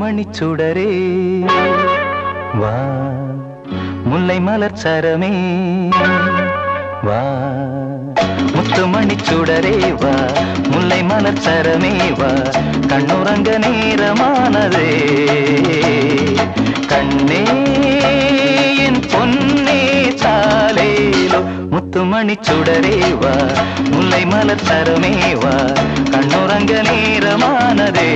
முத்துமணி சுடரே வா முல்லை மலர் சரமே வா முத்துமணி சுடரே வா முல்லை மலர் சரமே வா கண்ணுறங்க நேரமானதே கண்ணே என் பொன்னே சாலேலோ முத்துமணி சுடரே வா முல்லை மலர் சரமே வா கண்ணுறங்க நேரமானதே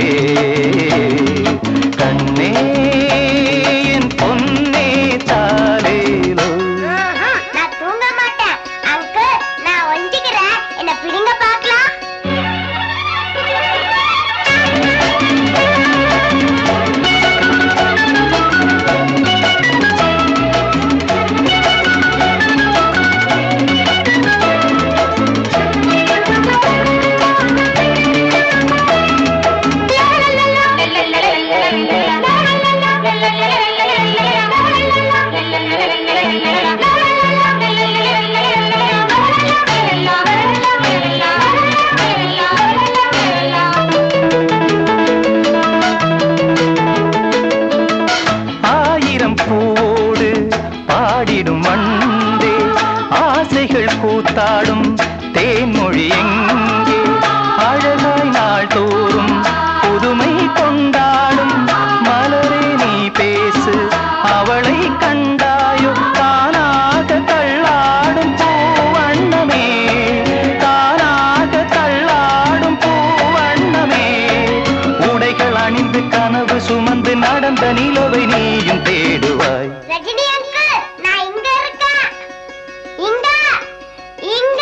கண்ணே என் பொன்னே சாலேலோ ஆஹா, நான் தூங்க மாட்டேன் அங்கிள் நான் ஒஞ்சிக்கிறேன் என்ன பிடிங்க பார்க்கலாம் ஆயிரம் பூடு பாடிடும் வண்டே ஆசைகள் கூத்தாடும் தேன்மொழி எங்கே அழகாய் நாள் தோறும் புதுமை கொண்டாடும் மலரே நீ பேசு அவளை கண்டாயோ தானாக தள்ளாடும் பூவண்ணமே தானாக தள்ளாடும் பூவண்ணமே உடைகள் அணிந்து கனவு சுமந்து நடந்த நிலவை நீயும் தேடுவாய் ரஜினி அங்கிள் நான் இங்க இருக்கேன் இங்க இங்க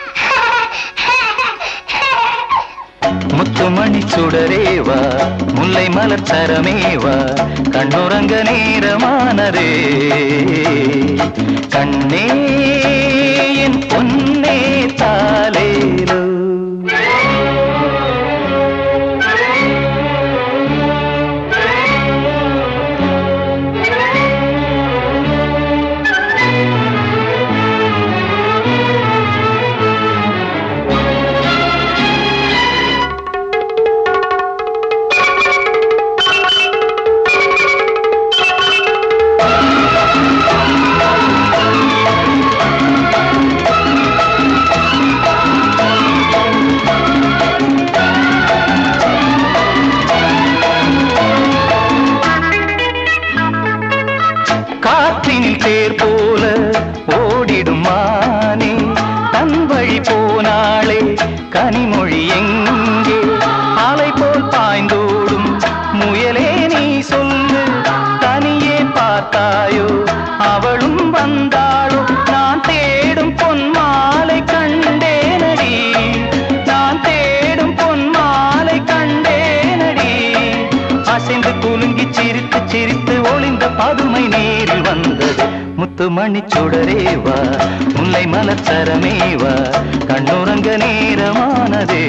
முத்துமணி சுடரே வா முல்லை மலர் சரமே வா கண்ணுறங்க நேரமானதே கண்ணே என் பொன்னே தாலேலோ காற்றினில் தேர் போல ஓடிடும் மானே தன் வழி போனாளே கனிமொழி எங்கே அலை போல் பாய்ந்தோடும் முயலே நீ சொல்லு தனியே பார்த்தாயோ அவளும் வந்தாளோ நான் தேடும் பொன் மாலை கண்டேனடி நான் தேடும் பொன் மாலை கண்டேனடி அசைந்து குலுங்கி சிரித்து சிரித்து ஒளிந்த பதுமை நேரில் வந்தது முத்துமணி சுடரே வா முல்லை மலர் சரமே வா கண்ணுறங்க நேரமானதே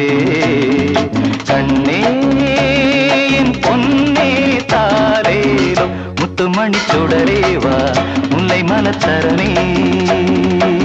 கண்ணே என் பொன்னே தாரேலோ முத்துமணி சுடரே வா முல்லை மலர் சரமே